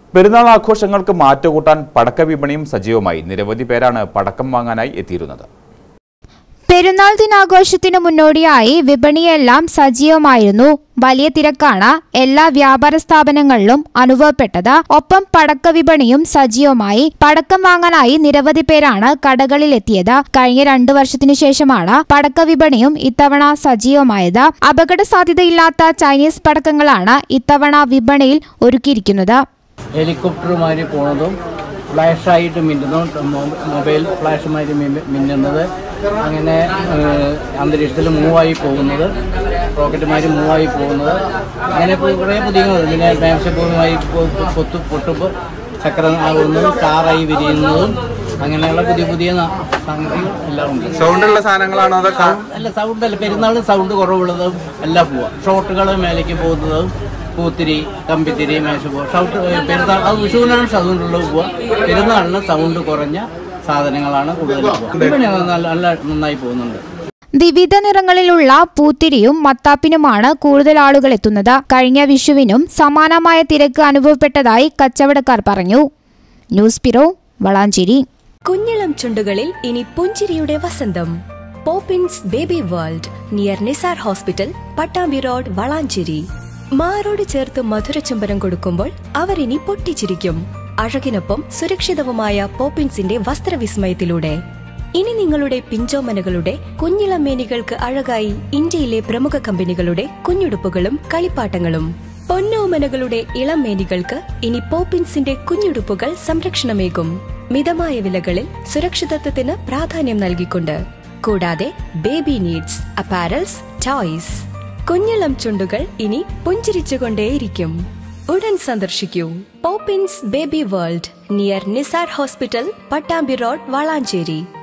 പെരുന്നാൾ ആഘോഷങ്ങൾക്ക് മാറ്റുകൂട്ടാൻ പടക്ക വിപണിയും സജീവമായി നിരവധി പേരാണ് പടക്കം വാങ്ങാനായി എത്തിയിരുന്നത് പെരുന്നാൾ ദിനാഘോഷത്തിനു മുന്നോടിയായി വിപണിയെല്ലാം സജീവമായിരുന്നു വലിയ തിരക്കാണ് എല്ലാ വ്യാപാര സ്ഥാപനങ്ങളിലും അനുഭവപ്പെട്ടത് ഒപ്പം പടക്ക വിപണിയും സജീവമായി പടക്കം വാങ്ങാനായി നിരവധി പേരാണ് കടകളിലെത്തിയത് കഴിഞ്ഞ രണ്ടു വർഷത്തിനു ശേഷമാണ് പടക്ക വിപണിയും ഇത്തവണ സജീവമായത് അപകട സാധ്യതയില്ലാത്ത ചൈനീസ് പടക്കങ്ങളാണ് ഇത്തവണ വിപണിയിൽ ഒരുക്കിയിരിക്കുന്നത് ഹെലികോപ്റ്ററുമാതിരി പോണതും ഫ്ലാഷായിട്ട് മിന്നുന്നു മൊ- മൊബൈൽ ഫ്ലാഷുമാതിരി മിന്ന- മിന്നുന്നത് അങ്ങനെ ഏഹ്, അന്തരീക്ഷത്തിൽ മൂവായി പോകുന്നത് റോക്കറ്റുമാതിരി മൂവായി പോകുന്നത് അങ്ങനെ പു- കുറേ പുതിയ പിന്നെ മേശപ്പൂവുമായി പൊത്തു പൊട്ടുമ്പോൾ ചക്രം ആകുന്നതും സ്റ്റാറായി വിരിയുന്നതും അങ്ങനെയുള്ള പുതിയ പുതിയ ന- സംഗതികൾ എല്ലാം ഉണ്ട് സൗണ്ടുള്ള സാധനങ്ങളാണോ അതോ ക- അല്ല സൗണ്ട് അല്ല പെരുന്നാൾ സൗണ്ട് കുറവുള്ളതും എല്ലാം പോവാം ഷോട്ടുകൾ മേലേക്ക് പോകുന്നതും പൂത്തിരി കമ്പിത്തിരി മേശപ്പോ ഷൗട്ട് പെരുന്നാൾ അത് വിഷുവിനാണ് സൗണ്ട് ഉള്ളത് പോവാ പെരുന്നാളിന് സൗണ്ട് കുറഞ്ഞ സാധനങ്ങളാണ് കൂടുതൽ പോവുക വിപണി നല്ല നല്ല നന്നായി പോകുന്നുണ്ട് വിവിധ നിറങ്ങളിലുള്ള പൂത്തിരിയും മത്താപ്പിനുമാണ് കൂടുതൽ ആളുകൾ എത്തുന്നത് കഴിഞ്ഞ വിഷുവിനും സമാനമായ തിരക്ക് അനുഭവപ്പെട്ടതായി കച്ചവടക്കാർ പറഞ്ഞു ന്യൂസ് ബ്യൂറോ വളാഞ്ചേരി കുഞ്ഞിളം ചുണ്ടുകളിൽ ഇനി പുഞ്ചിരിയുടെ വസന്തം Poppins baby world near Nisar hospital Pattambi road Valanchery മാറോട് ചേർത്ത് മധുരചുംബനം കൊടുക്കുമ്പോൾ അവർ ഇനി പൊട്ടിച്ചിരിക്കും അഴകിനൊപ്പം സുരക്ഷിതവുമായ പോപ്പിൻസിന്റെ വസ്ത്രവിസ്മയത്തിലൂടെ ഇനി നിങ്ങളുടെ പിഞ്ചോമനകളുടെ കുഞ്ഞിളമേനികൾക്ക് അഴകായി ഇന്ത്യയിലെ പ്രമുഖ കമ്പനികളുടെ കുഞ്ഞുടുപ്പുകളും കളിപ്പാട്ടങ്ങളും പൊന്നോമനകളുടെ ഇളമേനികൾക്ക് ഇനി പോപ്പിൻസിന്റെ കുഞ്ഞുടുപ്പുകൾ സംരക്ഷണമേകും മിതമായ വിലകളിൽ സുരക്ഷിതത്വത്തിന് പ്രാധാന്യം നൽകിക്കൊണ്ട് കൂടാതെ ബേബി നീഡ്സ് അപ്പാരൽസ് ടോയ്സ് കുഞ്ഞിളം ചുണ്ടുകൾ ഇനി പുഞ്ചിരിച്ചുകൊണ്ടേയിരിക്കും ഉടൻ സന്ദർശിക്കൂ Poppins baby world near Nisar hospital Pattambi road Valanchery